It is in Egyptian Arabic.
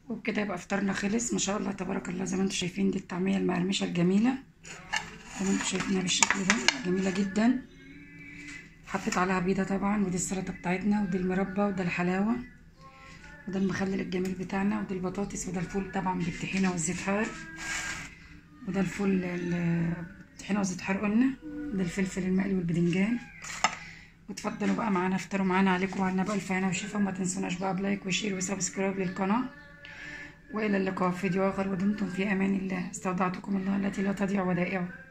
وبكده يبقى فطارنا خلص ما شاء الله تبارك الله زي ما انتم شايفين دي الطعميه المقرمشه الجميله زي ما انتم شايفينها بالشكل ده جميله جدا حطيت عليها بيضه طبعا ودي السلطه بتاعتنا ودي المربى وده الحلاوه وده المخلل الجميل بتاعنا ودي البطاطس وده الفول طبعا بالطحينه والزيت حار وده الفول الطحينه والزيت حار قلنا ده الفلفل المقلي والبدنجان وتفضلوا بقى معانا افطروا معانا عليكم وعلى بقى الف وشفا وما تنسوناش بقى بلايك وشير وسبسكرايب للقناه والى اللقاء في فيديو اخر ودمتم في امان الله استودعتكم الله التي لا تضيع ودائعه